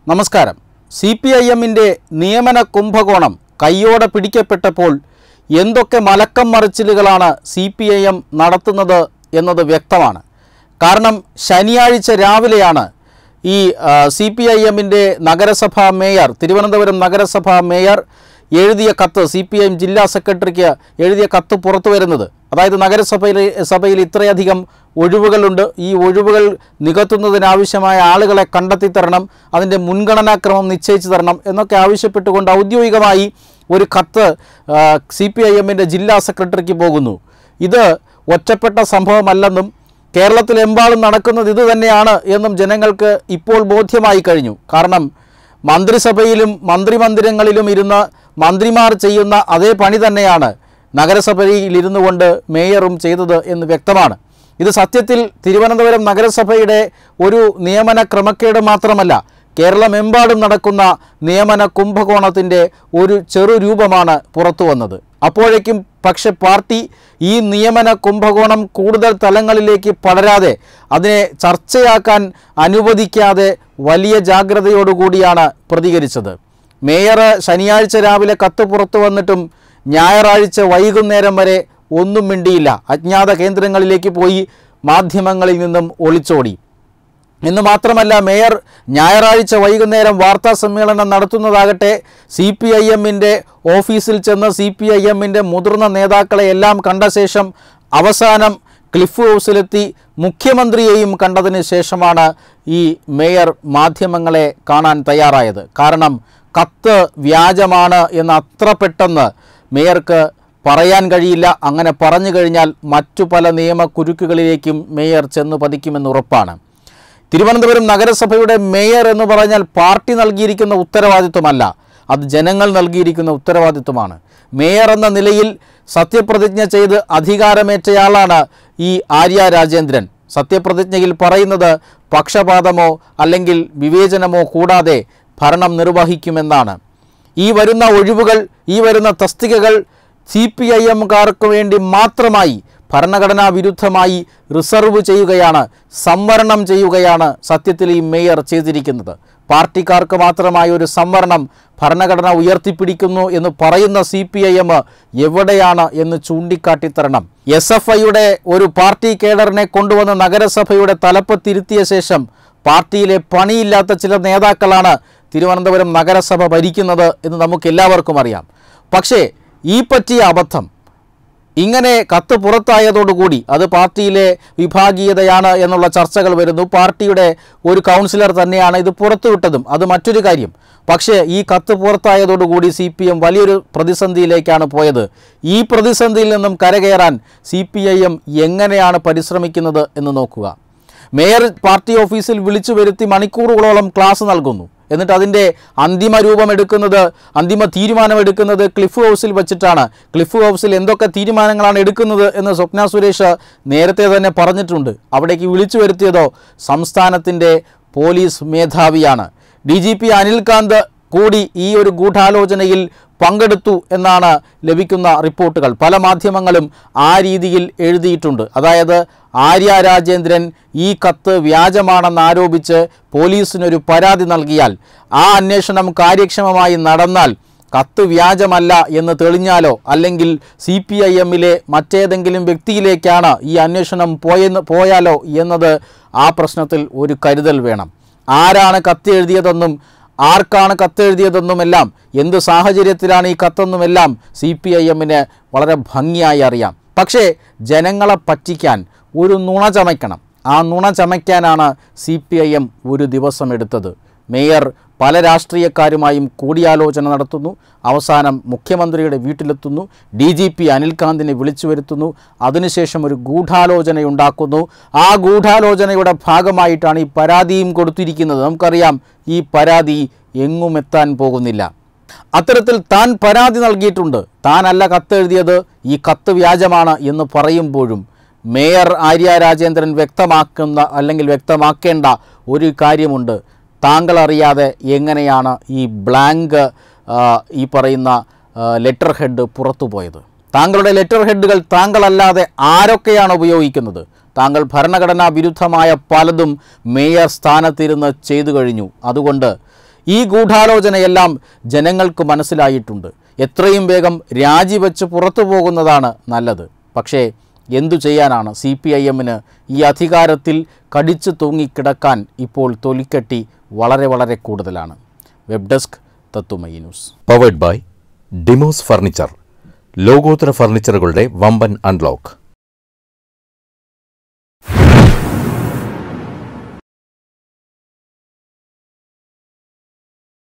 നമസ്കാരം C P I എമ്മിൻ്റെ നിയമന കുംഭകോണം കയ്യോടെ പിടിക്കപ്പെട്ടപ്പോൾ എന്തൊക്കെ മലക്കം മറിച്ചിലുകളാണ് സി പി ഐ എം നടത്തുന്നത് എന്നത് വ്യക്തമാണ് കാരണം ശനിയാഴ്ച രാവിലെയാണ് ഈ സി പി ഐ എമ്മിൻ്റെ നഗരസഭാ മേയർ തിരുവനന്തപുരം നഗരസഭാ മേയർ എഴുതിയ കത്ത് സി പി ഐ എം ജില്ലാ സെക്രട്ടറിക്ക് എഴുതിയ കത്ത് പുറത്തു വരുന്നത് അതായത് നഗരസഭയിൽ സഭയിൽ ഇത്രയധികം ഒഴിവുകളുണ്ട് ഈ ഒഴിവുകൾ നികത്തുന്നതിനാവശ്യമായ ആളുകളെ കണ്ടെത്തി തരണം അതിൻ്റെ മുൻഗണനാക്രമം നിശ്ചയിച്ചു തരണം എന്നൊക്കെ ആവശ്യപ്പെട്ടുകൊണ്ട് ഔദ്യോഗികമായി ഒരു കത്ത് സി പി ഐ എമ്മിൻ്റെ ജില്ലാ സെക്രട്ടറിക്ക് പോകുന്നു ഇത് ഒറ്റപ്പെട്ട സംഭവമല്ലെന്നും കേരളത്തിലെമ്പാടും നടക്കുന്നത് ഇത് തന്നെയാണ് എന്നും ജനങ്ങൾക്ക് ഇപ്പോൾ ബോധ്യമായി കഴിഞ്ഞു കാരണം മന്ത്രിസഭയിലും മന്ത്രിമന്ദിരങ്ങളിലും ഇരുന്ന് മന്ത്രിമാർ ചെയ്യുന്ന അതേ പണി തന്നെയാണ് നഗരസഭയിൽ ഇരുന്നു കൊണ്ട് മേയറും ചെയ്തത് എന്ന് വ്യക്തമാണ് ഇത് സത്യത്തിൽ തിരുവനന്തപുരം നഗരസഭയുടെ ഒരു നിയമന ക്രമക്കേട് മാത്രമല്ല കേരളമെമ്പാടും നടക്കുന്ന നിയമന കുംഭകോണത്തിൻ്റെ ഒരു ചെറു രൂപമാണ് പുറത്തു വന്നത് അപ്പോഴേക്കും പക്ഷെ പാർട്ടി ഈ നിയമന കുംഭകോണം കൂടുതൽ തലങ്ങളിലേക്ക് പടരാതെ അതിനെ ചർച്ചയാക്കാൻ അനുവദിക്കാതെ വലിയ ജാഗ്രതയോടുകൂടിയാണ് പ്രതികരിച്ചത് മേയർ ശനിയാഴ്ച രാവിലെ കത്ത് പുറത്തു വന്നിട്ടും ഞായറാഴ്ച വൈകുന്നേരം വരെ ഒന്നും മിണ്ടിയില്ല അജ്ഞാത കേന്ദ്രങ്ങളിലേക്ക് പോയി മാധ്യമങ്ങളിൽ നിന്നും ഒളിച്ചോടി എന്ന് മാത്രമല്ല മേയർ ഞായറാഴ്ച വൈകുന്നേരം വാർത്താ സമ്മേളനം നടത്തുന്നതാകട്ടെ സി പി ഐ എമ്മിൻ്റെ ഓഫീസിൽ ചെന്ന് സി പി ഐ എമ്മിൻ്റെ മുതിർന്ന നേതാക്കളെ എല്ലാം കണ്ട ശേഷം അവസാനം ക്ലിഫ് ഹൗസിലെത്തി മുഖ്യമന്ത്രിയെയും കണ്ടതിന് ശേഷമാണ് ഈ മേയർ മാധ്യമങ്ങളെ കാണാൻ തയ്യാറായത് കാരണം കത്ത് വ്യാജമാണ് എന്ന് അത്ര പെട്ടെന്ന് മേയർക്ക് പറയാൻ കഴിയില്ല അങ്ങനെ പറഞ്ഞു കഴിഞ്ഞാൽ മറ്റു പല നിയമ കുരുക്കുകളിലേക്കും മേയർ ചെന്ന് പതിക്കുമെന്ന് ഉറപ്പാണ് തിരുവനന്തപുരം നഗരസഭയുടെ മേയർ എന്ന് പറഞ്ഞാൽ പാർട്ടി നൽകിയിരിക്കുന്ന ഉത്തരവാദിത്വമല്ല അത് ജനങ്ങൾ നൽകിയിരിക്കുന്ന ഉത്തരവാദിത്വമാണ് മേയർ എന്ന നിലയിൽ സത്യപ്രതിജ്ഞ ചെയ്ത് അധികാരമേറ്റയാളാണ് ഈ ആര്യ രാജേന്ദ്രൻ സത്യപ്രതിജ്ഞയിൽ പറയുന്നത് പക്ഷപാതമോ അല്ലെങ്കിൽ വിവേചനമോ കൂടാതെ ഭരണം നിർവഹിക്കുമെന്നാണ് ഈ വരുന്ന ഒഴിവുകൾ ഈ വരുന്ന തസ്തികകൾ സി പി ഐ എംകാർക്ക് വേണ്ടി മാത്രമായി ഭരണഘടനാ വിരുദ്ധമായി റിസർവ് ചെയ്യുകയാണ് സംവരണം ചെയ്യുകയാണ് സത്യത്തിൽ ഈ മേയർ ചെയ്തിരിക്കുന്നത് പാർട്ടിക്കാർക്ക് മാത്രമായ ഒരു സംവരണം ഭരണഘടന ഉയർത്തിപ്പിടിക്കുന്നു എന്ന് പറയുന്ന സി പി ഐ എം എവിടെയാണ് എന്ന് ചൂണ്ടിക്കാട്ടിത്തരണം എസ് എഫ് ഐയുടെ ഒരു പാർട്ടി കേഡറിനെ കൊണ്ടുവന്ന് നഗരസഭയുടെ തലപ്പത്തിരുത്തിയ ശേഷം പാർട്ടിയിലെ പണിയില്ലാത്ത ചില നേതാക്കളാണ് തിരുവനന്തപുരം നഗരസഭ ഭരിക്കുന്നത് എന്ന് നമുക്ക് എല്ലാവർക്കും അറിയാം പക്ഷേ ഈ പറ്റിയ അബദ്ധം ഇങ്ങനെ കത്ത് പുറത്തായതോടുകൂടി അത് പാർട്ടിയിലെ വിഭാഗീയതയാണ് എന്നുള്ള ചർച്ചകൾ വരുന്നു പാർട്ടിയുടെ ഒരു കൗൺസിലർ തന്നെയാണ് ഇത് പുറത്തുവിട്ടതും അത് മറ്റൊരു കാര്യം പക്ഷേ ഈ കത്ത് പുറത്തായതോടുകൂടി സി പി എം വലിയൊരു പ്രതിസന്ധിയിലേക്കാണ് പോയത് ഈ പ്രതിസന്ധിയിൽ നിന്നും കരകയറാൻ സി പി ഐ എം എങ്ങനെയാണ് പരിശ്രമിക്കുന്നത് എന്ന് നോക്കുക മേയർ പാർട്ടി ഓഫീസിൽ വിളിച്ചു വരുത്തി മണിക്കൂറുകളോളം ക്ലാസ് നൽകുന്നു എന്നിട്ട് അതിൻ്റെ അന്തിമ രൂപം എടുക്കുന്നത് അന്തിമ തീരുമാനം എടുക്കുന്നത് ക്ലിഫ് ഹൗസിൽ വെച്ചിട്ടാണ് ക്ലിഫ് ഹൗസിൽ എന്തൊക്കെ തീരുമാനങ്ങളാണ് എടുക്കുന്നത് എന്ന് സ്വപ്ന സുരേഷ് നേരത്തെ തന്നെ പറഞ്ഞിട്ടുണ്ട് അവിടേക്ക് വിളിച്ചു വരുത്തിയതോ സംസ്ഥാനത്തിൻ്റെ പോലീസ് മേധാവിയാണ് ഡി ജി പി അനിൽകാന്ത് കൂടി ഈ ഒരു ഗൂഢാലോചനയിൽ പങ്കെടുത്തു എന്നാണ് ലഭിക്കുന്ന റിപ്പോർട്ടുകൾ പല മാധ്യമങ്ങളും ആ രീതിയിൽ എഴുതിയിട്ടുണ്ട് അതായത് ആര്യ രാജേന്ദ്രൻ ഈ കത്ത് വ്യാജമാണെന്ന് ആരോപിച്ച് പോലീസിനൊരു പരാതി നൽകിയാൽ ആ അന്വേഷണം കാര്യക്ഷമമായി നടന്നാൽ കത്ത് വ്യാജമല്ല എന്ന് തെളിഞ്ഞാലോ അല്ലെങ്കിൽ സി പി ഐ എമ്മിലെ മറ്റേതെങ്കിലും വ്യക്തിയിലേക്കാണ് ഈ അന്വേഷണം പോയെന്ന് പോയാലോ എന്നത് ആ പ്രശ്നത്തിൽ ഒരു കരുതൽ വേണം ആരാണ് കത്ത് എഴുതിയതെന്നും ആർക്കാണ് കത്തെഴുതിയതെന്നുമെല്ലാം എന്ത് സാഹചര്യത്തിലാണ് ഈ കത്തെന്നുമെല്ലാം സി പി ഐ എമ്മിന് വളരെ ഭംഗിയായി അറിയാം പക്ഷേ ജനങ്ങളെ പറ്റിക്കാൻ ഒരു നുണ ചമയ്ക്കണം ആ നുണ ചമയ്ക്കാനാണ് സി പി ഐ എം ഒരു ദിവസം എടുത്തത് മേയർ പല രാഷ്ട്രീയക്കാരുമായും കൂടിയാലോചന നടത്തുന്നു അവസാനം മുഖ്യമന്ത്രിയുടെ വീട്ടിലെത്തുന്നു ഡി ജി പി അനിൽകാന്തിനെ വിളിച്ചു വരുത്തുന്നു അതിനുശേഷം ഒരു ഗൂഢാലോചനയുണ്ടാക്കുന്നു ആ ഗൂഢാലോചനയുടെ ഭാഗമായിട്ടാണ് ഈ പരാതിയും കൊടുത്തിരിക്കുന്നത് നമുക്കറിയാം ഈ പരാതി എങ്ങും എത്താൻ പോകുന്നില്ല അത്തരത്തിൽ താൻ പരാതി നൽകിയിട്ടുണ്ട് താനല്ല കത്തെഴുതിയത് ഈ കത്ത് വ്യാജമാണ് എന്ന് പറയുമ്പോഴും മേയർ ആര്യ രാജേന്ദ്രൻ വ്യക്തമാക്കുന്ന അല്ലെങ്കിൽ വ്യക്തമാക്കേണ്ട ഒരു കാര്യമുണ്ട് താങ്കൾ അറിയാതെ എങ്ങനെയാണ് ഈ ബ്ലാങ്ക് ആ, ഈ പറയുന്ന ലെറ്റർ ഹെഡ് പുറത്തു പോയത് താങ്കളുടെ ലെറ്റർ ഹെഡുകൾ താങ്കളല്ലാതെ ആരൊക്കെയാണ് ഉപയോഗിക്കുന്നത് താങ്കൾ ഭരണഘടനാ വിരുദ്ധമായ പലതും മേയർ സ്ഥാനത്തിരുന്ന് ചെയ്തു കഴിഞ്ഞു അതുകൊണ്ട് ഈ ഗൂഢാലോചനയെല്ലാം ജനങ്ങൾക്ക് മനസ്സിലായിട്ടുണ്ട് എത്രയും വേഗം രാജിവെച്ച് പുറത്തു പോകുന്നതാണ് നല്ലത് പക്ഷേ എന്തു ചെയ്യാനാണ് സി പി ഐ എമ്മിന് ഈ അധികാരത്തിൽ കടിച്ചു തൂങ്ങിക്കിടക്കാൻ ഇപ്പോൾ തൊലിക്കെട്ടി വളരെ വളരെ കൂടുതലാണ് വെബ് ഡെസ്ക് തത്തുമയി news powered by Demos furniture ലോകോത്തര ഫർണിച്ചറുകളുടെ വമ്പൻ അൺലോക്ക്